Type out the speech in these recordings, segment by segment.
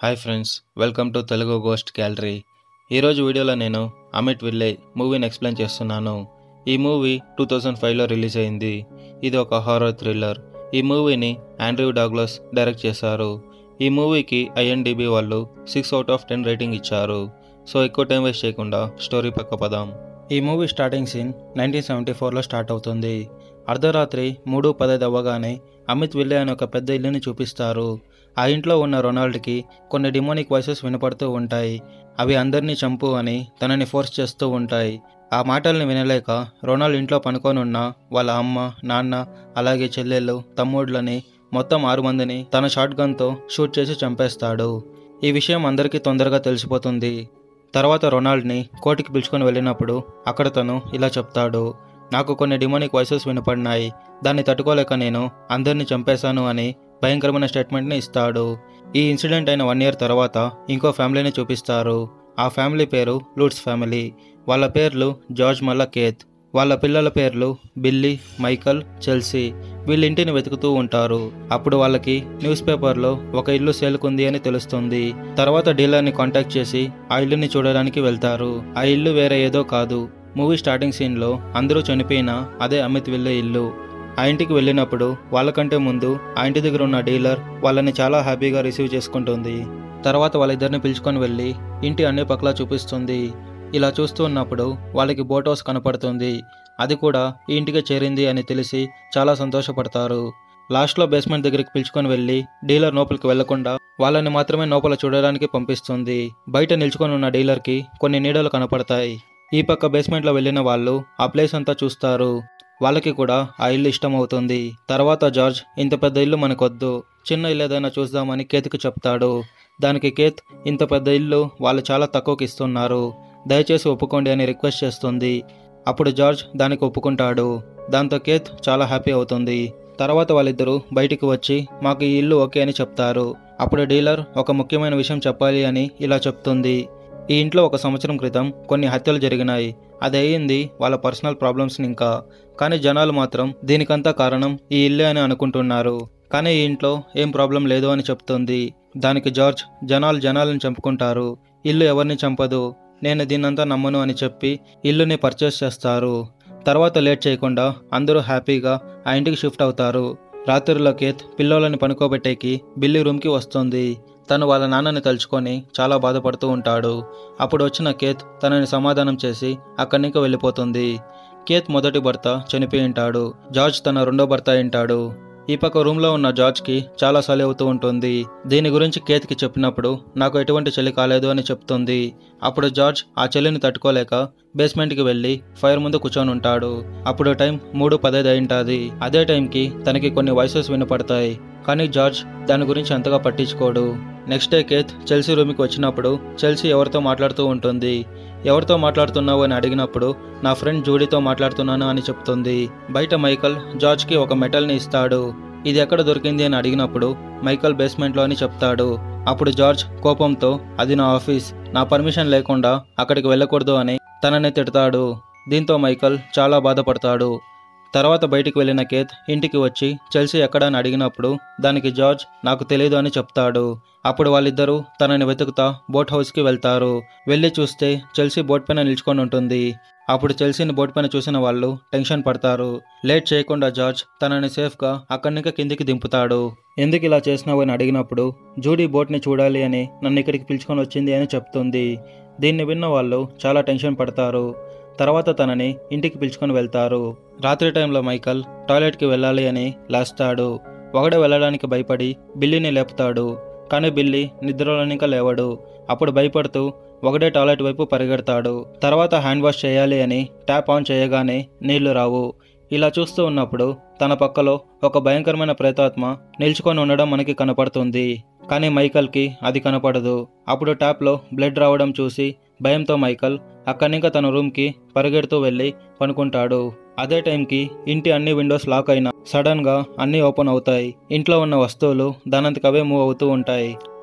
hi friends welcome to Telugu ghost gallery ఈరోజు వీడియోలో నేను అమిట్ విల్లే మూవీని ఎక్స్ప్లెయిన్ చేస్తున్నాను ఈ మూవీ టూ థౌజండ్ ఫైవ్లో రిలీజ్ అయింది ఇది ఒక హారర్ థ్రిల్లర్ ఈ మూవీని ఆండ్రూ డాగ్లస్ డైరెక్ట్ చేశారు ఈ మూవీకి ఐఎన్డిబి వాళ్ళు six out of ten rating ఇచ్చారు సో ఎక్కువ టైం వేస్ట్ చేయకుండా స్టోరీ పక్క పదాం ఈ movie starting scene nineteen seventy ఫోర్లో స్టార్ట్ అవుతుంది అర్ధరాత్రి మూడు పదైదు అవ్వగానే అమిత్ విల్లే అనే ఒక పెద్ద ఇల్లుని చూపిస్తారు ఆ ఇంట్లో ఉన్న రొనాల్డ్కి కొన్ని డిమోనిక్ వాయిసెస్ వినపడుతూ ఉంటాయి అవి అందరినీ చంపు అని తనని ఫోర్స్ చేస్తూ ఉంటాయి ఆ మాటల్ని వినలేక రొనాల్డ్ ఇంట్లో పనుకొని ఉన్న వాళ్ళ అమ్మ నాన్న అలాగే చెల్లెళ్ళు తమ్ముళ్ళని మొత్తం ఆరు మందిని తన షాట్ గన్తో షూట్ చేసి చంపేస్తాడు ఈ విషయం అందరికీ తొందరగా తెలిసిపోతుంది తర్వాత రొనాల్డ్ని కోర్టుకి పిలుచుకొని వెళ్ళినప్పుడు అక్కడ తను ఇలా చెప్తాడు నాకు కొన్ని డిమోనిక్ వాయిసెస్ వినపడినాయి దాన్ని తట్టుకోలేక నేను అందరినీ చంపేశాను అని భయంకరమైన స్టేట్మెంట్ని ఇస్తాడు ఈ ఇన్సిడెంట్ అయిన వన్ ఇయర్ తర్వాత ఇంకో ఫ్యామిలీని చూపిస్తారు ఆ ఫ్యామిలీ పేరు లూట్స్ ఫ్యామిలీ వాళ్ళ పేర్లు జార్జ్ మల్ల కేత్ వాళ్ళ పిల్లల పేర్లు బిల్లీ మైకల్ చెల్సీ వీళ్ళ ఇంటిని వెతుకుతూ ఉంటారు అప్పుడు వాళ్ళకి న్యూస్ పేపర్లో ఒక ఇల్లు సేలుకుంది అని తెలుస్తుంది తర్వాత డీలర్ని కాంటాక్ట్ చేసి ఆ ఇల్లుని చూడడానికి వెళ్తారు ఆ ఇల్లు వేరే ఏదో కాదు మూవీ స్టార్టింగ్ సీన్లో అందరూ చనిపోయిన అదే అమిత్ విల్లే ఇల్లు ఆ ఇంటికి వెళ్ళినప్పుడు వాళ్ళకంటే ముందు ఆ ఇంటి దగ్గర ఉన్న డీలర్ వాళ్ళని చాలా హ్యాపీగా రిసీవ్ చేసుకుంటుంది తర్వాత వాళ్ళిద్దరిని పిలుచుకొని వెళ్ళి ఇంటి అన్ని పక్కల చూపిస్తుంది ఇలా చూస్తూ ఉన్నప్పుడు వాళ్ళకి బోట్ హౌస్ కనపడుతుంది అది కూడా ఈ ఇంటికి చేరింది అని తెలిసి చాలా సంతోషపడతారు లాస్ట్లో బేస్మెంట్ దగ్గరికి పిలుచుకొని వెళ్ళి డీలర్ లోపలికి వెళ్లకుండా వాళ్ళని మాత్రమే లోపల చూడడానికి పంపిస్తుంది బయట నిల్చుకొని ఉన్న డీలర్కి కొన్ని నీడలు కనపడతాయి ఈ పక్క బేస్మెంట్లో వెళ్ళిన వాళ్ళు ఆ ప్లేస్ అంతా చూస్తారు వాళ్ళకి కూడా ఆ ఇల్లు ఇష్టమవుతుంది తర్వాత జార్జ్ ఇంత పెద్ద ఇల్లు మనకొద్దు చిన్న ఇల్లు ఏదైనా చూద్దామని కేత్కి చెప్తాడు దానికి కేత్ ఇంత పెద్ద ఇల్లు వాళ్ళు చాలా తక్కువకి ఇస్తున్నారు దయచేసి ఒప్పుకోండి అని రిక్వెస్ట్ చేస్తుంది అప్పుడు జార్జ్ దానికి ఒప్పుకుంటాడు దాంతో కేత్ చాలా హ్యాపీ అవుతుంది తర్వాత వాళ్ళిద్దరూ బయటికి వచ్చి మాకు ఈ ఇల్లు ఓకే అని చెప్తారు అప్పుడు డీలర్ ఒక ముఖ్యమైన విషయం చెప్పాలి అని ఇలా చెప్తుంది ఈ ఇంట్లో ఒక సంవత్సరం క్రితం కొన్ని హత్యలు జరిగినాయి అది అయ్యింది వాళ్ళ పర్సనల్ ప్రాబ్లమ్స్ని ఇంకా కానీ జనాలు మాత్రం దీనికంతా కారణం ఈ ఇల్లే అని అనుకుంటున్నారు కానీ ఈ ఇంట్లో ఏం ప్రాబ్లం లేదు అని చెప్తుంది దానికి జార్జ్ జనాలు జనాలను చంపుకుంటారు ఇల్లు ఎవరిని చంపదు నేను దీన్నంతా నమ్మను అని చెప్పి ఇల్లుని పర్చేస్ చేస్తారు తర్వాత లేట్ చేయకుండా అందరూ హ్యాపీగా ఆ ఇంటికి షిఫ్ట్ అవుతారు రాత్రిలో కేత్ పిల్లోలని పనుకోబెట్టేకి బిల్లి రూమ్కి వస్తుంది తను వాళ్ళ నాన్నని తలుచుకొని చాలా బాధపడుతూ ఉంటాడు అప్పుడు వచ్చిన కేత్ తనని సమాధానం చేసి అక్కడి నుంచి వెళ్ళిపోతుంది కేత్ మొదటి భర్త చనిపోయి ఉంటాడు జార్జ్ తన రెండో భర్త అయింటాడు ఈ పక్క రూమ్లో ఉన్న జార్జ్కి చాలా సలి అవుతూ ఉంటుంది దీని గురించి కేత్కి చెప్పినప్పుడు నాకు ఎటువంటి చలి కాలేదు అని చెప్తుంది అప్పుడు జార్జ్ ఆ చలిని తట్టుకోలేక బేస్మెంట్కి వెళ్ళి ఫైర్ ముందు కూర్చొని ఉంటాడు అప్పుడు టైం మూడు పదైదు అయింటుంది అదే టైంకి తనకి కొన్ని వాయిసెస్ వినపడతాయి కానీ జార్జ్ దాని గురించి అంతగా పట్టించుకోడు నెక్స్ట్ డే కేత్ చెల్సీ రూమ్కి వచ్చినప్పుడు చెల్సీ ఎవరితో మాట్లాడుతూ ఉంటుంది ఎవరితో మాట్లాడుతున్నావు అని అడిగినప్పుడు నా ఫ్రెండ్ జూడీతో మాట్లాడుతున్నాను అని చెప్తుంది బయట మైకల్ జార్జ్కి ఒక మెటల్ని ఇస్తాడు ఇది ఎక్కడ దొరికింది అని అడిగినప్పుడు మైకల్ బేస్మెంట్లో అని చెప్తాడు అప్పుడు జార్జ్ కోపంతో అది నా ఆఫీస్ నా పర్మిషన్ లేకుండా అక్కడికి వెళ్ళకూడదు అని తనని తిడతాడు దీంతో మైకల్ చాలా బాధపడతాడు తర్వాత బయటికి వెళ్ళిన కేత్ ఇంటికి వచ్చి చెల్సీ ఎక్కడ అని అడిగినప్పుడు దానికి జార్జ్ నాకు తెలియదు అని చెప్తాడు అప్పుడు వాళ్ళిద్దరూ తనని వెతుకుతా బోట్ హౌస్కి వెళ్తారు వెళ్ళి చూస్తే చెల్సీ బోట్ పైన నిల్చుకొని ఉంటుంది అప్పుడు చెల్సీని బోట్ పైన చూసిన వాళ్ళు టెన్షన్ పడతారు లేట్ చేయకుండా జార్జ్ తనని సేఫ్గా అక్కడి నుంచి కిందికి దింపుతాడు ఎందుకు ఇలా చేసినావు అని అడిగినప్పుడు జూడీ బోట్ని చూడాలి అని నన్ను ఇక్కడికి పిలుచుకొని వచ్చింది అని చెప్తుంది దీన్ని విన్న వాళ్ళు చాలా టెన్షన్ పడతారు తర్వాత తనని ఇంటికి పిలుచుకొని వెళ్తారు రాత్రి టైంలో మైకల్ టాయిలెట్కి వెళ్ళాలి అని లేస్తాడు ఒకడే వెళ్ళడానికి భయపడి బిల్లీని లేపుతాడు కానీ బిల్లి నిద్రలోని ఇంకా లేవడు అప్పుడు భయపడుతూ ఒకటే టాయిలెట్ వైపు పరిగెడతాడు తర్వాత హ్యాండ్ వాష్ చేయాలి అని ట్యాప్ ఆన్ చేయగానే నీళ్లు రావు ఇలా చూస్తూ ఉన్నప్పుడు తన పక్కలో ఒక భయంకరమైన ప్రేతాత్మ నిల్చుకొని ఉండడం మనకి కనపడుతుంది కానీ మైకల్కి అది కనపడదు అప్పుడు ట్యాప్లో బ్లడ్ రావడం చూసి భయంతో మైకల్ అక్కడి నుంచి తన రూమ్కి పరిగెడుతూ వెళ్ళి పనుకుంటాడు అదే టైంకి ఇంటి అన్ని విండోస్ లాక్ అయినా సడన్గా అన్నీ ఓపెన్ అవుతాయి ఇంట్లో ఉన్న వస్తువులు దానంతకవే మూవ్ అవుతూ ఉంటాయి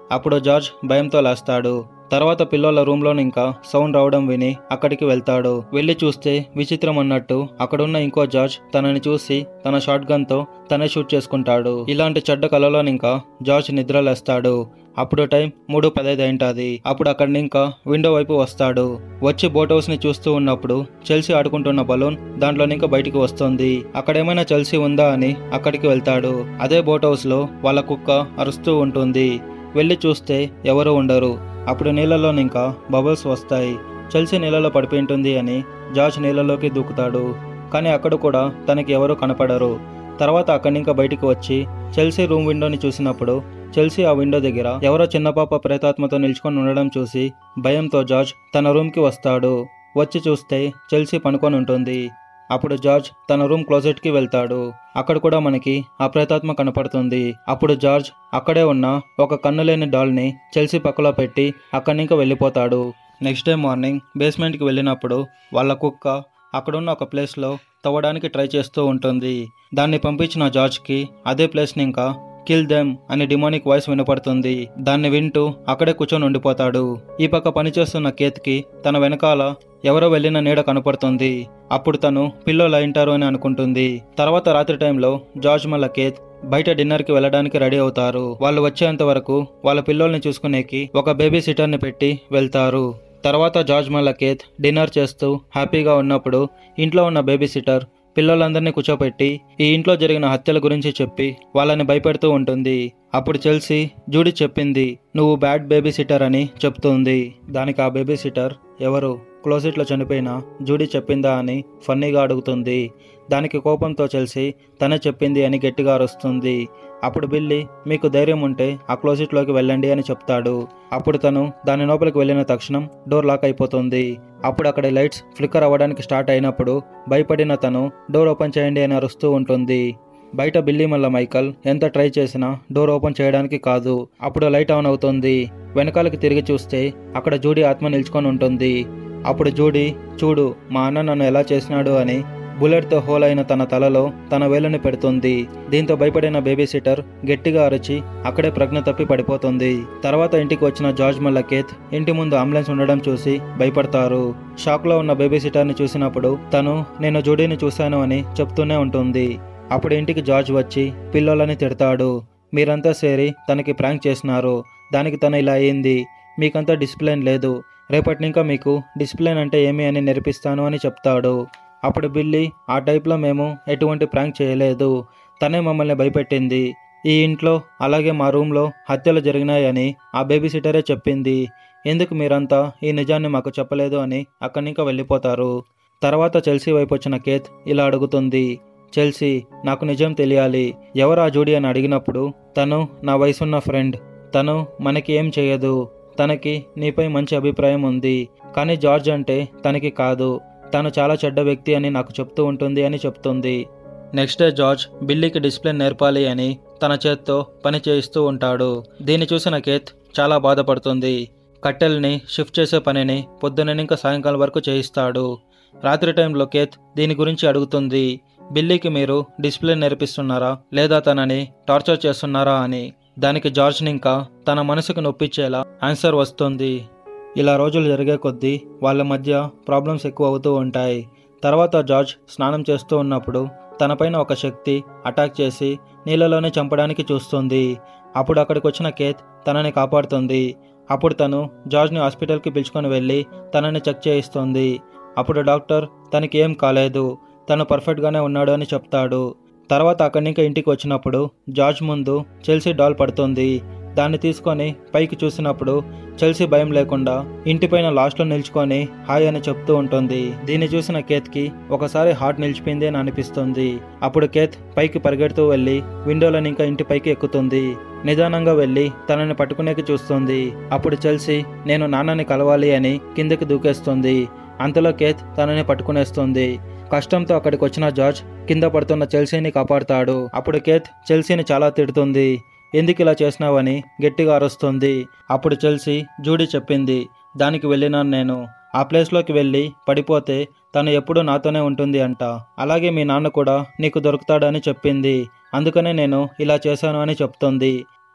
అప్పుడు జార్జ్ భయంతో లేస్తాడు తర్వాత పిల్లల రూమ్లో ఇంకా సౌండ్ రావడం విని అక్కడికి వెళ్తాడు వెళ్ళి చూస్తే విచిత్రం అన్నట్టు అక్కడున్న ఇంకో జార్జ్ తనని చూసి తన షాట్ గన్తో తనే షూట్ చేసుకుంటాడు ఇలాంటి చెడ్డ కలలో ఇంకా జార్జ్ నిద్రలేస్తాడు అప్పుడు టైం మూడు పదైదు అయింటాది అప్పుడు అక్కడి ఇంకా విండో వైపు వస్తాడు వచ్చి బోట్ హౌస్ ని చూస్తూ ఉన్నప్పుడు చెల్సీ ఆడుకుంటున్న బలూన్ దాంట్లో ఇంకా బయటికి వస్తుంది అక్కడేమైనా చెల్సీ ఉందా అని అక్కడికి వెళ్తాడు అదే బోట్ హౌస్ లో వాళ్ళ కుక్క అరుస్తూ ఉంటుంది వెళ్ళి చూస్తే ఎవరు ఉండరు అప్పుడు నీళ్ళలో ఇంకా బబుల్స్ వస్తాయి చెల్సీ నీళ్ళలో పడిపోయి ఉంటుంది అని జార్జ్ నీళ్ళలోకి దూకుతాడు కానీ అక్కడ కూడా తనకి ఎవరు కనపడరు తర్వాత అక్కడి ఇంకా బయటికి వచ్చి చెల్సీ రూమ్ విండోని చూసినప్పుడు చెల్సీ ఆ విండో దగ్గర ఎవరో చిన్న పాప ప్రేతాత్మతో నిల్చుకొని ఉండడం చూసి భయంతో జార్జ్ తన రూమ్కి వస్తాడు వచ్చి చూస్తే చెల్సీ పనుకొని ఉంటుంది అప్పుడు జార్జ్ తన రూమ్ క్లోజెట్కి వెళ్తాడు అక్కడ కూడా మనకి ఆ ప్రేతాత్మ కనపడుతుంది అప్పుడు జార్జ్ అక్కడే ఉన్న ఒక కన్ను లేని డాల్ని చెల్సీ పక్కలో పెట్టి అక్కడి నుంచి వెళ్ళిపోతాడు నెక్స్ట్ డే మార్నింగ్ బేస్మెంట్కి వెళ్ళినప్పుడు వాళ్ళ కుక్క అక్కడున్న ఒక ప్లేస్లో తవ్వడానికి ట్రై చేస్తూ ఉంటుంది దాన్ని పంపించిన జార్జ్కి అదే ప్లేస్ని ఇంకా కిల్ దెమ్ అనే డిమానిక్ వాయిస్ వినపడుతుంది దాన్ని వింటూ అక్కడే కూర్చొని ఉండిపోతాడు ఈ పక్క పనిచేస్తున్న కేత్కి తన వెనకాల ఎవరో వెళ్ళిన నీడ కనపడుతుంది అప్పుడు తను పిల్లోలు అయింటారు అని అనుకుంటుంది తర్వాత రాత్రి టైంలో జార్జ్ మల్ల కేత్ బయట డిన్నర్కి వెళ్ళడానికి రెడీ అవుతారు వాళ్ళు వచ్చేంత వరకు వాళ్ళ పిల్లోల్ని చూసుకునేకి ఒక బేబీ సిటర్ని పెట్టి వెళ్తారు తర్వాత జార్జ్ మల్ల కేత్ డిన్నర్ చేస్తూ హ్యాపీగా ఉన్నప్పుడు ఇంట్లో ఉన్న బేబీ సిటర్ పిల్లలందరినీ కూర్చోపెట్టి ఈ ఇంట్లో జరిగిన హత్యల గురించి చెప్పి వాళ్ళని భయపెడుతూ ఉంటుంది అప్పుడు చెల్సి జూడీ చెప్పింది నువ్వు బ్యాడ్ బేబీ సిటర్ అని చెప్తుంది దానికి ఆ బేబీ సిటర్ ఎవరు క్లోజెట్లో చనిపోయిన జూడీ చెప్పిందా అని ఫన్నీగా అడుగుతుంది దానికి కోపంతో చెల్సి తనే చెప్పింది అని గట్టిగా అరుస్తుంది అప్పుడు బిల్లి మీకు ధైర్యం ఉంటే ఆ క్లోజెట్లోకి వెళ్ళండి అని చెప్తాడు అప్పుడు తను దాని లోపలికి వెళ్ళిన తక్షణం డోర్ లాక్ అయిపోతుంది అప్పుడు అక్కడ లైట్స్ ఫ్లిక్కర్ అవ్వడానికి స్టార్ట్ అయినప్పుడు భయపడిన తను డోర్ ఓపెన్ చేయండి అని అరుస్తూ ఉంటుంది బయట బిల్లి మల్ల మైకల్ ఎంత ట్రై చేసినా డోర్ ఓపెన్ చేయడానికి కాదు అప్పుడు లైట్ ఆన్ అవుతుంది వెనకాలకి తిరిగి చూస్తే అక్కడ జూడీ ఆత్మ నిల్చుకొని ఉంటుంది అప్పుడు జూడీ చూడు మా అన్న నన్ను ఎలా చేసినాడు అని బుల్లెట్తో హోల్ అయిన తన తలలో తన వేలుని పెడుతుంది దీంతో భయపడిన బేబీ సిటర్ గట్టిగా అరిచి అక్కడే ప్రజ్ఞ తప్పి పడిపోతుంది తర్వాత ఇంటికి వచ్చిన జార్జ్ మల్లకేత్ ఇంటి ముందు అంబులెన్స్ ఉండడం చూసి భయపడతారు షాక్లో ఉన్న బేబీ సిటర్ని చూసినప్పుడు తను నేను జూడీని చూశాను అని చెప్తూనే ఉంటుంది అప్పుడు ఇంటికి జార్జ్ వచ్చి పిల్లోలని తిడతాడు మీరంతా సేరి తనకి ప్రాంక్ చేసినారు దానికి తను ఇలా అయింది మీకంతా డిసిప్లిన్ లేదు రేపటి ఇంకా మీకు డిసిప్లిన్ అంటే ఏమి అని నేర్పిస్తాను అని చెప్తాడు అప్పుడు బిల్లి ఆ టైప్లో మేము ఎటువంటి ప్రాంక్ చేయలేదు తనే మమ్మల్ని భయపెట్టింది ఈ ఇంట్లో అలాగే మా రూమ్లో హత్యలు జరిగినాయని ఆ బేబీ సిటరే చెప్పింది ఎందుకు మీరంతా ఈ నిజాన్ని మాకు చెప్పలేదు అని అక్కడి ఇంకా వెళ్ళిపోతారు తర్వాత చెల్సీ వైపు వచ్చిన కేత్ ఇలా అడుగుతుంది చెల్సీ నాకు నిజం తెలియాలి ఎవరు ఆ జూడీ అని అడిగినప్పుడు తను నా వయసున్న ఫ్రెండ్ తను మనకి ఏం చేయదు తనకి నీపై మంచి అభిప్రాయం ఉంది కానీ జార్జ్ అంటే తనకి కాదు తను చాలా చెడ్డ వ్యక్తి అని నాకు చెప్తూ ఉంటుంది అని చెప్తుంది నెక్స్ట్ డే జార్జ్ బిల్లీకి డిసిప్లిన్ నేర్పాలి అని తన చేత్తో పని చేయిస్తూ ఉంటాడు దీన్ని చూసిన కేత్ చాలా బాధపడుతుంది కట్టెల్ని షిఫ్ట్ చేసే పనిని పొద్దున్న ఇంకా సాయంకాలం వరకు చేయిస్తాడు రాత్రి టైంలో కేత్ దీని గురించి అడుగుతుంది బిల్లీకి మీరు డిసిప్లిన్ నేర్పిస్తున్నారా లేదా తనని టార్చర్ చేస్తున్నారా అని దానికి జార్జ్ని ఇంకా తన మనసుకు నొప్పించేలా ఆన్సర్ వస్తుంది ఇలా రోజులు జరిగే కొద్దీ వాళ్ళ మధ్య ప్రాబ్లమ్స్ ఎక్కువ అవుతూ ఉంటాయి తర్వాత జార్జ్ స్నానం చేస్తూ ఉన్నప్పుడు తనపైన ఒక శక్తి అటాక్ చేసి నీళ్ళలోనే చంపడానికి చూస్తుంది అప్పుడు అక్కడికి వచ్చిన కేత్ తనని కాపాడుతుంది అప్పుడు తను జార్జ్ని హాస్పిటల్కి పిలుచుకొని వెళ్ళి తనని చెక్ చేయిస్తుంది అప్పుడు డాక్టర్ తనకి ఏం కాలేదు తను పర్ఫెక్ట్గానే ఉన్నాడు అని చెప్తాడు తర్వాత అక్కడి నుంచి ఇంటికి వచ్చినప్పుడు జార్జ్ ముందు చెల్సీ డాల్ పడుతుంది దాన్ని తీసుకొని పైకి చూసినప్పుడు చెల్సీ భయం లేకుండా ఇంటిపైన లాస్ట్లో నిల్చుకొని హాయ్ అని చెప్తూ ఉంటుంది దీన్ని చూసిన కేత్కి ఒకసారి హార్ట్ నిలిచిపోయింది అని అనిపిస్తుంది అప్పుడు కేత్ పైకి పరిగెడుతూ వెళ్ళి విండోలను ఇంకా ఇంటి పైకి ఎక్కుతుంది నిదానంగా వెళ్ళి తనని పట్టుకునేకి చూస్తుంది అప్పుడు చెల్సీ నేను నాన్నని కలవాలి అని కిందకి దూకేస్తుంది అంతలో కేత్ తనని పట్టుకునేస్తుంది కష్టంతో అక్కడికి వచ్చిన జార్జ్ కింద పడుతున్న చెల్సీని కాపాడుతాడు అప్పుడు కేత్ చెల్సీని చాలా తిడుతుంది ఎందుకు ఇలా చేసినావని గట్టిగా అరుస్తుంది అప్పుడు చెల్సీ జూడీ చెప్పింది దానికి వెళ్ళినాను నేను ఆ ప్లేస్లోకి వెళ్ళి పడిపోతే తను ఎప్పుడూ నాతోనే ఉంటుంది అంట అలాగే మీ నాన్న కూడా నీకు దొరుకుతాడని చెప్పింది అందుకనే నేను ఇలా చేశాను అని చెప్తుంది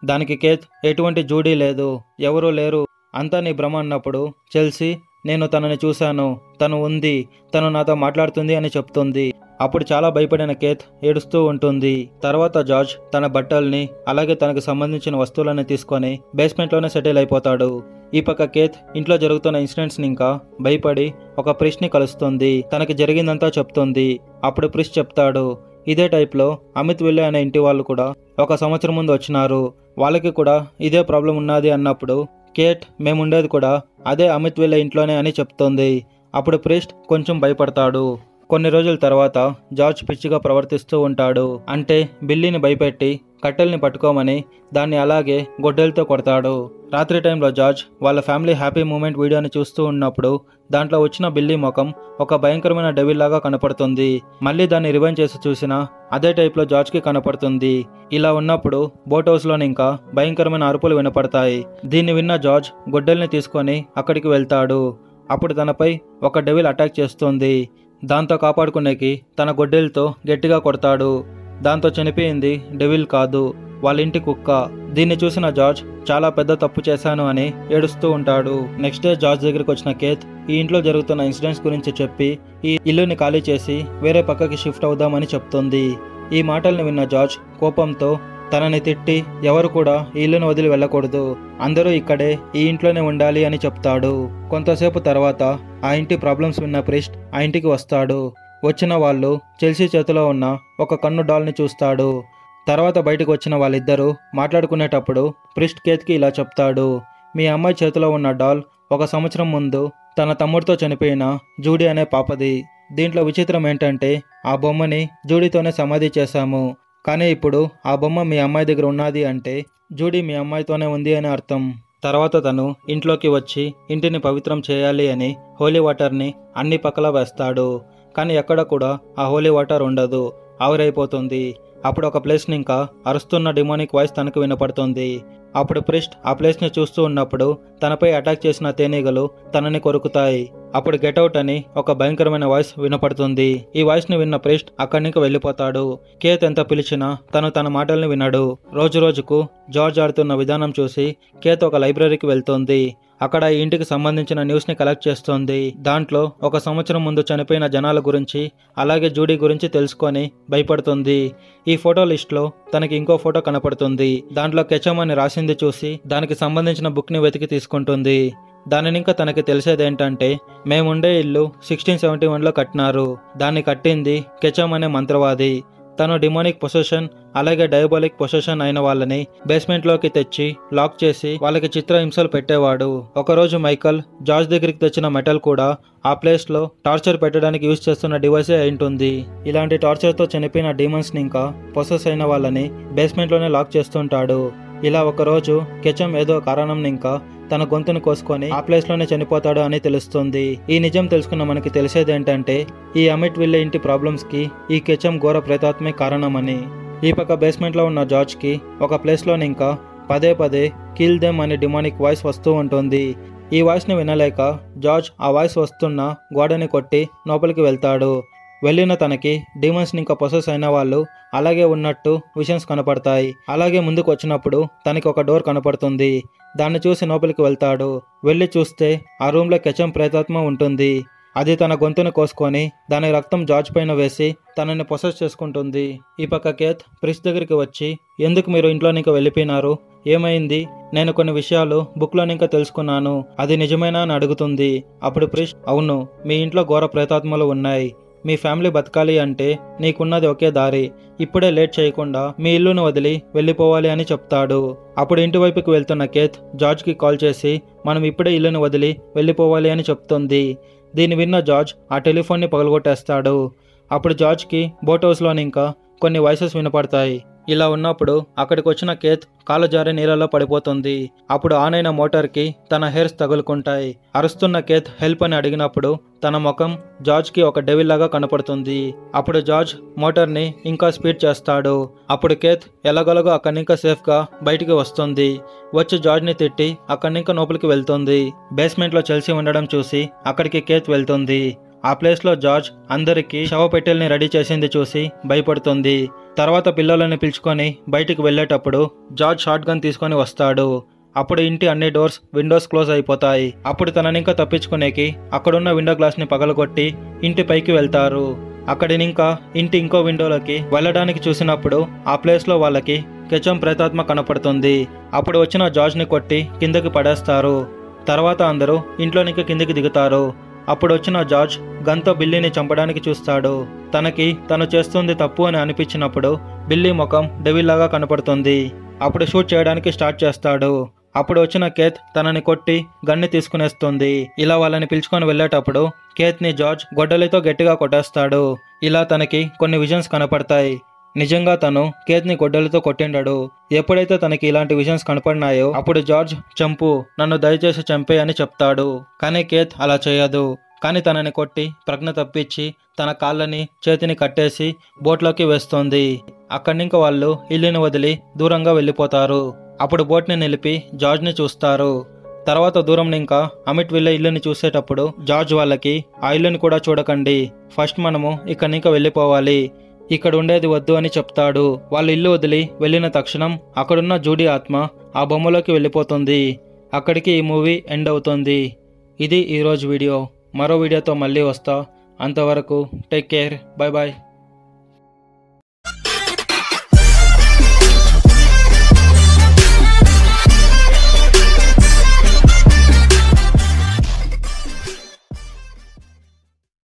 దానికి కేత్ ఎటువంటి జూడీ లేదు ఎవరూ లేరు అంతా నీ భ్రమ అన్నప్పుడు చెల్సి నేను తనని చూశాను తను ఉంది తను నాతో మాట్లాడుతుంది అని చెప్తుంది అప్పుడు చాలా భయపడిన కేత్ ఏడుస్తూ ఉంటుంది తర్వాత జార్జ్ తన బట్టల్ని అలాగే తనకు సంబంధించిన వస్తువులని తీసుకొని బేస్మెంట్లోనే సెటిల్ అయిపోతాడు ఈ పక్క కేత్ ఇంట్లో జరుగుతున్న ఇన్సిడెంట్స్ని ఇంకా భయపడి ఒక ప్రిష్ని కలుస్తుంది తనకి జరిగిందంతా చెప్తుంది అప్పుడు ప్రిష్ చెప్తాడు ఇదే టైప్లో అమిత్ విల్లే అనే ఇంటి వాళ్ళు కూడా ఒక సంవత్సరం ముందు వచ్చినారు వాళ్ళకి కూడా ఇదే ప్రాబ్లం ఉన్నది అన్నప్పుడు కేట్ మేముండేది కూడా అదే అమిత్ విల్లే ఇంట్లోనే అని చెప్తోంది అప్పుడు ప్రిస్ట్ కొంచెం భయపడతాడు కొన్ని రోజుల తర్వాత జార్జ్ పిచ్చిగా ప్రవర్తిస్తూ ఉంటాడు అంటే బిల్లీని భయపెట్టి కట్టెల్ని పట్టుకోమని దాన్ని అలాగే గొడ్డలతో కొడతాడు రాత్రి టైంలో జార్జ్ వాళ్ళ ఫ్యామిలీ హ్యాపీ మూమెంట్ వీడియోని చూస్తూ ఉన్నప్పుడు దాంట్లో వచ్చిన బిల్లీ ముఖం ఒక భయంకరమైన డెవిల్ లాగా కనపడుతుంది మళ్ళీ దాన్ని రివైండ్ చేసి చూసినా అదే టైప్లో జార్జ్కి కనపడుతుంది ఇలా ఉన్నప్పుడు బోట్ హౌస్లోని ఇంకా భయంకరమైన అరుపులు వినపడతాయి దీన్ని విన్న జార్జ్ గొడ్డల్ని తీసుకొని అక్కడికి వెళ్తాడు అప్పుడు తనపై ఒక డెవిల్ అటాక్ చేస్తుంది దాంతో కాపాడుకునేకి తన గొడ్డెలతో గట్టిగా కొడతాడు దాంతో చనిపోయింది డెవిల్ కాదు వాళ్ళ ఇంటి కుక్క దీన్ని చూసిన జార్జ్ చాలా పెద్ద తప్పు చేశాను అని ఏడుస్తూ ఉంటాడు నెక్స్ట్ డే జార్జ్ దగ్గరికి వచ్చిన కేత్ ఈ ఇంట్లో జరుగుతున్న ఇన్సిడెంట్స్ గురించి చెప్పి ఈ ఇల్లుని ఖాళీ చేసి వేరే పక్కకి షిఫ్ట్ అవుదామని చెప్తుంది ఈ మాటల్ని విన్న జార్జ్ కోపంతో తనని తిట్టి ఎవరు కూడా ఈ ఇల్లును వదిలి వెళ్ళకూడదు అందరూ ఇక్కడే ఈ ఇంట్లోనే ఉండాలి అని చెప్తాడు కొంతసేపు తర్వాత ఆ ఇంటి ప్రాబ్లమ్స్ విన్న ప్రిస్ట్ ఆ ఇంటికి వస్తాడు వచ్చిన వాళ్ళు చెల్సీ చేతిలో ఉన్న ఒక కన్ను డాల్ని చూస్తాడు తర్వాత బయటకు వచ్చిన వాళ్ళిద్దరూ మాట్లాడుకునేటప్పుడు ప్రిస్ట్ కేత్కి ఇలా చెప్తాడు మీ అమ్మాయి చేతిలో ఉన్న డాల్ ఒక సంవత్సరం ముందు తన తమ్ముడితో చనిపోయిన జూడీ అనే పాపది దీంట్లో విచిత్రం ఏంటంటే ఆ బొమ్మని జూడీతోనే సమాధి చేశాము కానీ ఇప్పుడు ఆ బొమ్మ మీ అమ్మాయి దగ్గర ఉన్నది అంటే జూడీ మీ అమ్మాయితోనే ఉంది అని అర్థం తర్వాత తను ఇంట్లోకి వచ్చి ఇంటిని పవిత్రం చేయాలి అని హోలీ వాటర్ని అన్ని పక్కల వేస్తాడు కానీ ఎక్కడ కూడా ఆ హోలీ వాటర్ ఉండదు ఆవిరైపోతుంది అప్పుడు ఒక ప్లేస్ని ఇంకా అరుస్తున్న డిమోనిక్ వాయిస్ తనకు వినపడుతుంది అప్పుడు ప్రిస్ట్ ఆ ప్లేస్ని చూస్తూ ఉన్నప్పుడు తనపై అటాక్ చేసిన తేనీగలు తనని కొరుకుతాయి అప్పుడు గెటౌట్ అని ఒక భయంకరమైన వాయిస్ వినపడుతుంది ఈ వాయిస్ని విన్న ప్రిస్ట్ అక్కడి నుంచి వెళ్ళిపోతాడు కేత్ ఎంత పిలిచినా తను తన మాటల్ని వినడు రోజు రోజుకు జార్జ్ ఆడుతున్న విధానం చూసి కేత్ ఒక లైబ్రరీకి వెళ్తుంది అక్కడ ఈ ఇంటికి సంబంధించిన న్యూస్ని కలెక్ట్ చేస్తోంది దాంట్లో ఒక సంవత్సరం ముందు చనిపోయిన జనాల గురించి అలాగే జూడీ గురించి తెలుసుకొని భయపడుతుంది ఈ ఫోటో లిస్ట్లో తనకి ఇంకో ఫోటో కనపడుతుంది దాంట్లో కెచమ్ అని రాసింది చూసి దానికి సంబంధించిన బుక్ని వెతికి తీసుకుంటుంది దానిని ఇంకా తనకి తెలిసేదేంటంటే మేముండే ఇల్లు సిక్స్టీన్ సెవెంటీ వన్లో కట్టినారు దాన్ని కట్టింది కెచమ్ అనే మంత్రవాది తను డిమోనిక్ పొసెషన్ అలాగే డయాబోలిక్ పొసెషన్ అయిన వాళ్ళని బేస్మెంట్లోకి తెచ్చి లాక్ చేసి వాళ్ళకి చిత్రహింసలు పెట్టేవాడు ఒకరోజు మైకల్ జార్జ్ దగ్గరికి తెచ్చిన మెటల్ కూడా ఆ ప్లేస్లో టార్చర్ పెట్టడానికి యూజ్ చేస్తున్న డివైసే అయింటుంది ఇలాంటి టార్చర్తో చనిపోయిన డీమన్స్ని ఇంకా పొసెస్ అయిన వాళ్ళని బేస్మెంట్లోనే లాక్ చేస్తుంటాడు ఇలా ఒకరోజు కెచం ఏదో కారణం ఇంకా తన గొంతును కోసుకొని ఆ ప్లేస్ లోనే చనిపోతాడు అని తెలుస్తుంది ఈ నిజం తెలుసుకున్న మనకి తెలిసేది ఏంటంటే ఈ అమిట్ విల్లే ఇంటి ప్రాబ్లమ్స్ కి ఈ కెచం ఘోర ప్రేతాత్మే కారణమని ఈ పక్క బేస్మెంట్ లో ఉన్న జార్జ్ కి ఒక ప్లేస్ లోని ఇంకా పదే పదే కిల్ దెమ్ అనే డిమానిక్ వాయిస్ వస్తూ ఉంటుంది ఈ వాయిస్ ని వినలేక జార్జ్ ఆ వాయిస్ వస్తున్న గోడని కొట్టి లోపలికి వెళ్తాడు వెళ్ళిన తనకి డీమన్స్ ఇంకా పొసెస్ అయిన వాళ్ళు అలాగే ఉన్నట్టు విషన్స్ కనపడతాయి అలాగే ముందుకు వచ్చినప్పుడు తనకి ఒక డోర్ కనపడుతుంది దాన్ని చూసి లోపలికి వెళ్తాడు వెళ్ళి చూస్తే ఆ రూమ్లో కెచం ప్రేతాత్మ ఉంటుంది అది తన గొంతును కోసుకొని దాని రక్తం జార్జ్ పైన వేసి తనని పొసెస్ చేసుకుంటుంది ఈ పక్క కేత్ ప్రిస్ దగ్గరికి వచ్చి ఎందుకు మీరు ఇంట్లో ఇంకా వెళ్ళిపోయినారు ఏమైంది నేను కొన్ని విషయాలు బుక్లో ఇంకా తెలుసుకున్నాను అది నిజమేనా అని అడుగుతుంది అప్పుడు ప్రిష్ అవును మీ ఇంట్లో ఘోర ప్రేతాత్మలు ఉన్నాయి మీ ఫ్యామిలీ బతకాలి అంటే నీకున్నది ఒకే దారి ఇప్పుడే లేట్ చేయకుండా మీ ఇల్లును వదిలి వెళ్ళిపోవాలి అని చెప్తాడు అప్పుడు ఇంటి వైపుకి వెళ్తున్న కేత్ జార్జ్కి కాల్ చేసి మనం ఇప్పుడే ఇల్లును వదిలి వెళ్ళిపోవాలి అని చెప్తుంది దీన్ని విన్న జార్జ్ ఆ టెలిఫోన్ని పగలగొట్టేస్తాడు అప్పుడు జార్జ్కి బోట్ హౌస్లోని ఇంకా కొన్ని వాయిసెస్ వినపడతాయి ఇలా ఉన్నప్పుడు అక్కడికి వచ్చిన కేత్ కాలు జారి నీళ్ళలో పడిపోతుంది అప్పుడు ఆన్ అయిన మోటార్కి తన హెయిర్స్ తగులుకుంటాయి అరుస్తున్న కేత్ హెల్ప్ అని అడిగినప్పుడు తన ముఖం జార్జ్కి ఒక డెవిల్ లాగా కనపడుతుంది అప్పుడు జార్జ్ మోటార్ని ఇంకా స్పీడ్ చేస్తాడు అప్పుడు కేత్ ఎలాగోలాగో అక్కడి ఇంకా సేఫ్గా బయటికి వస్తుంది వచ్చి జార్జ్ని తిట్టి అక్కడి ఇంకా లోపలికి వెళ్తుంది బేస్మెంట్లో చెల్సి ఉండడం చూసి అక్కడికి కేత్ వెళ్తుంది ఆ ప్లేస్లో జార్జ్ అందరికీ శవ పెట్టెల్ని రెడీ చేసింది చూసి భయపడుతుంది తర్వాత పిల్లలని పిలుచుకొని బయటికి వెళ్ళేటప్పుడు జార్జ్ షార్ట్ గన్ తీసుకొని వస్తాడు అప్పుడు ఇంటి అన్ని డోర్స్ విండోస్ క్లోజ్ అయిపోతాయి అప్పుడు తనని ఇంకా తప్పించుకునేకి అక్కడున్న విండో గ్లాస్ని పగలగొట్టి ఇంటి పైకి వెళ్తారు అక్కడిని ఇంకా ఇంటి ఇంకో విండోలోకి వెళ్ళడానికి చూసినప్పుడు ఆ ప్లేస్లో వాళ్ళకి కెచం ప్రేతాత్మ కనపడుతుంది అప్పుడు వచ్చిన జార్జ్ని కొట్టి కిందకి పడేస్తారు తర్వాత అందరూ ఇంట్లోనికి కిందికి దిగుతారు అప్పుడు వచ్చిన జార్జ్ గన్తో బిల్లీని చంపడానికి చూస్తాడు తనకి తను చేస్తుంది తప్పు అని అనిపించినప్పుడు బిల్లీ ముఖం డెవిల్లాగా కనపడుతుంది అప్పుడు షూట్ చేయడానికి స్టార్ట్ చేస్తాడు అప్పుడు వచ్చిన కేత్ తనని కొట్టి గన్ని తీసుకునేస్తుంది ఇలా వాళ్ళని పిలుచుకొని వెళ్ళేటప్పుడు కేత్ని జార్జ్ గొడ్డలితో గట్టిగా కొట్టేస్తాడు ఇలా తనకి కొన్ని విజన్స్ కనపడతాయి నిజంగా తను కేత్ని గొడ్డలితో కొట్టిండాడు ఎప్పుడైతే తనకి ఇలాంటి విజన్స్ కనపడినాయో అప్పుడు జార్జ్ చంపు నన్ను దయచేసి చంపే అని చెప్తాడు కానీ కేత్ అలా చేయదు కానీ తనని కొట్టి ప్రజ్ఞ తప్పించి తన కాళ్ళని చేతిని కట్టేసి బోట్లోకి వేస్తుంది అక్కడి నుంచి వాళ్ళు ఇల్లుని వదిలి దూరంగా వెళ్ళిపోతారు అప్పుడు బోట్ని నిలిపి జార్జ్ని చూస్తారు తర్వాత దూరం ఇంకా అమిట్ విల్ల ఇల్లుని చూసేటప్పుడు జార్జ్ వాళ్ళకి ఆ ఇల్లుని కూడా చూడకండి ఫస్ట్ మనము ఇక్కడి నుంచి వెళ్ళిపోవాలి ఇక్కడ ఉండేది వద్దు అని చెప్తాడు వాళ్ళ ఇల్లు వదిలి వెళ్ళిన తక్షణం అక్కడున్న జూడీ ఆత్మ ఆ బొమ్మలోకి వెళ్ళిపోతుంది అక్కడికి ఈ మూవీ ఎండ్ అవుతుంది ఇది ఈరోజు వీడియో మరో వీడియోతో మళ్ళీ వస్తా అంతవరకు టేక్ కేర్ బాయ్ బాయ్